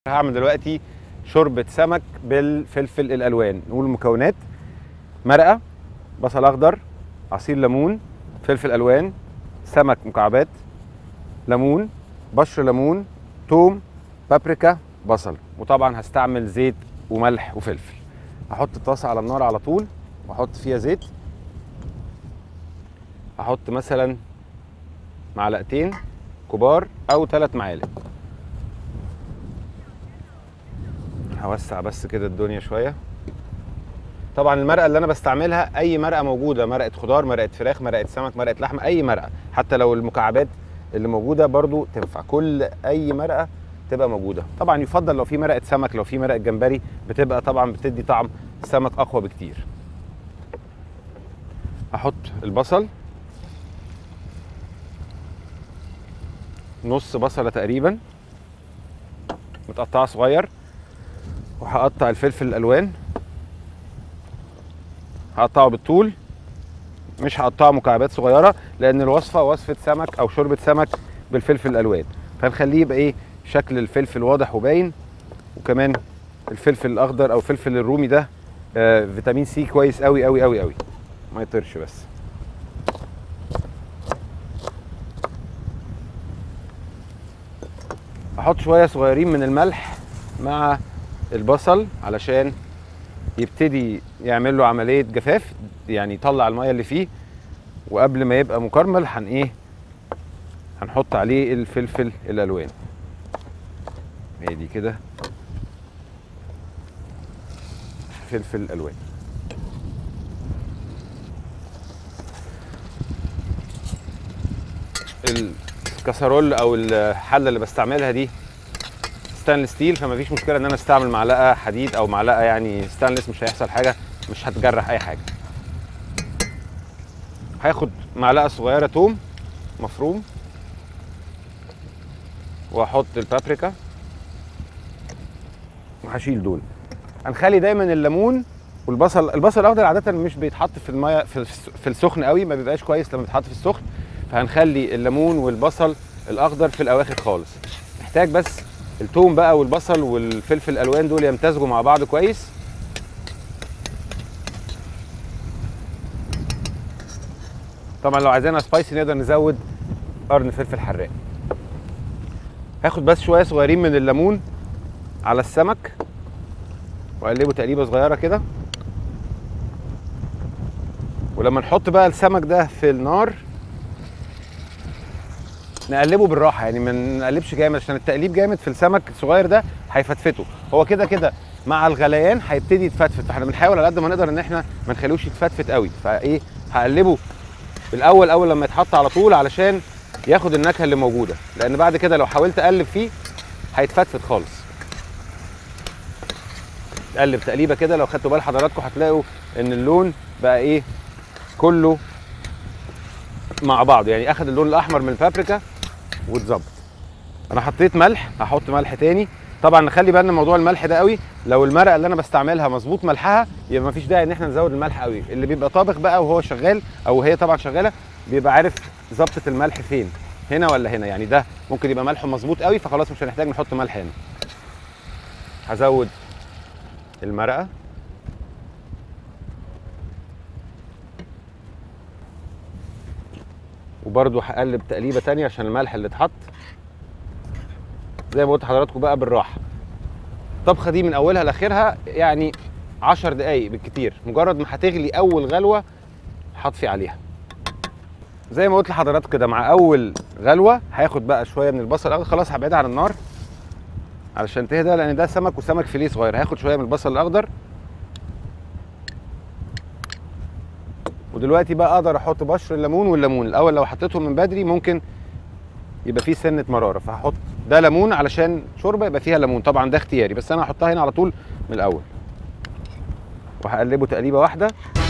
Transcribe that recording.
هعمل دلوقتي شوربه سمك بالفلفل الالوان نقول المكونات مرقه بصل اخضر عصير ليمون فلفل الوان سمك مكعبات ليمون بشر ليمون توم بابريكا بصل وطبعا هستعمل زيت وملح وفلفل هحط الطاسه على النار على طول واحط فيها زيت هحط مثلا معلقتين كبار او ثلاث معالق هوسع بس كده الدنيا شويه طبعا المرقه اللي انا بستعملها اي مرقه موجوده مرقه خضار مرقه فراخ مرقه سمك مرقه لحمه اي مرقه حتى لو المكعبات اللي موجوده برضو تنفع كل اي مرقه تبقى موجوده طبعا يفضل لو في مرقه سمك لو في مرقه جمبري بتبقى طبعا بتدي طعم السمك اقوى بكتير احط البصل نص بصله تقريبا متقطعه صغير وهقطع الفلفل الالوان هقطعه بالطول مش هقطعه مكعبات صغيره لان الوصفه وصفه سمك او شوربه سمك بالفلفل الالوان فنخليه يبقى ايه شكل الفلفل واضح وباين وكمان الفلفل الاخضر او الفلفل الرومي ده آه فيتامين سي كويس قوي قوي قوي قوي ما يطيرش بس احط شويه صغيرين من الملح مع البصل علشان يبتدي يعمل له عمليه جفاف يعني يطلع الميه اللي فيه وقبل ما يبقى مكرمل هن ايه هنحط عليه الفلفل الالوان ادي كده فلفل الوان الكسرول او الحله اللي بستعملها دي ستانلس ستيل فما فيش مشكله ان انا استعمل معلقه حديد او معلقه يعني ستانلس مش هيحصل حاجه مش هتجرح اي حاجه هاخد معلقه صغيره توم مفروم واحط البابريكا وهشيل دول هنخلي دايما الليمون والبصل البصل الاخضر عاده مش بيتحط في الميه في في السخن قوي ما بيبقاش كويس لما بيتحط في السخن فهنخلي الليمون والبصل الاخضر في الاواخر خالص محتاج بس التوم بقى والبصل والفلفل الالوان دول يمتزجوا مع بعض كويس طبعا لو عايزينها سبايسي نقدر نزود قرن فلفل حراق هاخد بس شويه صغيرين من الليمون على السمك واقلبه تقليبه صغيره كده ولما نحط بقى السمك ده في النار نقلبه بالراحه يعني ما نقلبش جامد عشان التقليب جامد في السمك الصغير ده هيفتفته هو كده كده مع الغليان هيبتدي يتفتفت فاحنا بنحاول على قد ما نقدر ان احنا ما نخلوش يتفتفت قوي فايه هقلبه الاول اول لما يتحط على طول علشان ياخد النكهه اللي موجوده لان بعد كده لو حاولت اقلب فيه هيتفتفت خالص قلب تقليبه كده لو خدتوا بال حضراتكم هتلاقوا ان اللون بقى ايه كله مع بعض يعني اخد اللون الاحمر من البابريكا واتظبط انا حطيت ملح هحط ملح تاني طبعا نخلي بالنا من موضوع الملح ده قوي لو المرقه اللي انا بستعملها مظبوط ملحها يبقى مفيش داعي ان احنا نزود الملح قوي اللي بيبقى طابخ بقى وهو شغال او هي طبعا شغاله بيبقى عارف ظبطه الملح فين هنا ولا هنا يعني ده ممكن يبقى ملحه مظبوط قوي فخلاص مش هنحتاج نحط ملح هنا هزود المرقه وبرده هقلب تقليبه تانية عشان الملح اللي اتحط زي ما قلت لحضراتكم بقى بالراحه الطبخه دي من اولها لاخرها يعني 10 دقايق بالكتير مجرد ما هتغلي اول غلوه هطفي عليها زي ما قلت لحضراتكم كده مع اول غلوه هاخد بقى شويه من البصل الاخضر خلاص هبعدها عن النار علشان تهدى لان ده سمك وسمك فيليه صغير هاخد شويه من البصل الاخضر ودلوقتي بقى اقدر احط بشر الليمون والليمون الاول لو حطيتهم من بدري ممكن يبقى فيه سنه مراره فهحط ده ليمون علشان شوربه يبقى فيها ليمون طبعا ده اختياري بس انا هحطها هنا على طول من الاول وهقلبه تقليبه واحده